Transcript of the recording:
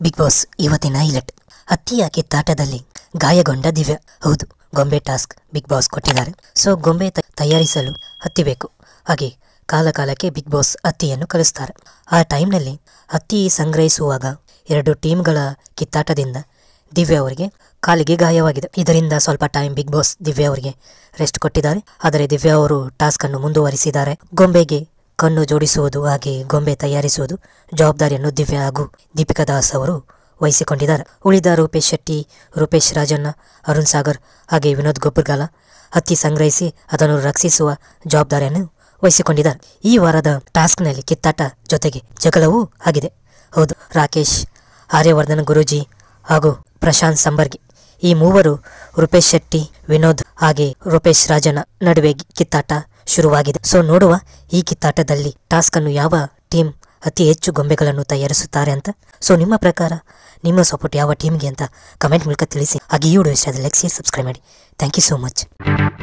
big boss ಇವತ್ತಿನ highlight ಹತ್ತಿಯ ಕಿತ್ತಾಟದಲ್ಲಿ ಗಾಯಗೊಂಡ ದಿವ್ಯ ಹೌದು ಗೊಂಬೆ ಟಾಸ್ಕ್ ಬಿಗ್ ಬಾಸ್ ಕೊಟ್ಟಿದ್ದಾರೆ ಸೊ ಗೊಂಬೆ ತ- ತಯಾರಿಸಲು ಹತ್ತಿ ಬೇಕು ಹಾಗೆ ಕಾಲ ಕಾಲಕ್ಕೆ ಬಿಗ್ ಬಾಸ್ ಹತ್ತಿಯನ್ನು ಕಳಿಸ್ತಾರೆ ಆ ಟೈಮ್ನಲ್ಲಿ ಹತ್ತಿ ಸಂಗ್ರಹಿಸುವಾಗ ಎರಡು ಟೀಮ್ಗಳ ಕಿತ್ತಾಟದಿಂದ ದಿವ್ಯ ಅವರಿಗೆ ಕಾಲಿಗೆ ಗಾಯವಾಗಿದೆ ಇದರಿಂದ ಸ್ವಲ್ಪ ಟೈಮ್ ಬಿಗ್ ಬಾಸ್ ದಿವ್ಯ ಅವರಿಗೆ ರೆಸ್ಟ್ ಕೊಟ್ಟಿದ್ದಾರೆ ಆದರೆ ದಿವ್ಯ ಅವರು ಟಾಸ್ಕ್ ಅನ್ನು ಮುಂದುವರಿಸಿದ್ದಾರೆ ಗೊಂಬೆಗೆ ಕಣ್ಣು ಜೋಡಿಸುವುದು ಹಾಗೆ ಗೊಂಬೆ ತಯಾರಿಸುವುದು ಜವಾಬ್ದಾರಿಯನ್ನು ದಿವ್ಯ ಹಾಗೂ ದೀಪಿಕಾ ದಾಸ್ ಅವರು ವಹಿಸಿಕೊಂಡಿದ್ದಾರೆ ಉಳಿದ ರೂಪೇಶ್ ಶೆಟ್ಟಿ ರೂಪೇಶ್ ರಾಜಣ್ಣ ಅರುಣ್ ಸಾಗರ್ ಹಾಗೆ ವಿನೋದ್ ಗೊಬ್ಬರ್ಗಾಲ ಹತ್ತಿ ಸಂಗ್ರಹಿಸಿ ಅದನ್ನು ರಕ್ಷಿಸುವ ಜವಾಬ್ದಾರಿಯನ್ನು ವಹಿಸಿಕೊಂಡಿದ್ದಾರೆ ಈ ವಾರದ ಟಾಸ್ಕ್ನಲ್ಲಿ ಕಿತ್ತಾಟ ಜೊತೆಗೆ ಜಗಳವೂ ಆಗಿದೆ ಹೌದು ರಾಕೇಶ್ ಆರ್ಯವರ್ಧನ್ ಗುರೂಜಿ ಹಾಗೂ ಪ್ರಶಾಂತ್ ಸಂಬರ್ಗಿ ಈ ಮೂವರು ರೂಪೇಶ್ ಶೆಟ್ಟಿ ವಿನೋದ್ ಹಾಗೆ ರೂಪೇಶ್ ರಾಜನ ನಡುವೆ ಕಿತ್ತಾಟ ಶುರುವಾಗಿದೆ ಸೊ ನೋಡುವ ಈ ಕಿತ್ತಾಟದಲ್ಲಿ ಟಾಸ್ಕ್ ಅನ್ನು ಯಾವ ಟೀಮ್ ಅತಿ ಹೆಚ್ಚು ಗೊಂಬೆಗಳನ್ನು ತಯಾರಿಸುತ್ತಾರೆ ಅಂತ ಸೊ ನಿಮ್ಮ ಪ್ರಕಾರ ನಿಮ್ಮ ಸಪೋರ್ಟ್ ಯಾವ ಟೀಮ್ಗೆ ಅಂತ ಕಮೆಂಟ್ ಮೂಲಕ ತಿಳಿಸಿ ಹಾಗೆ ಈ ವಿಡಿಯೋ ಇಷ್ಟ ಲೈಕ್ ಶೇರ್ ಸಬ್ಸ್ಕ್ರೈಬ್ ಮಾಡಿ ಥ್ಯಾಂಕ್ ಯು ಸೋ ಮಚ್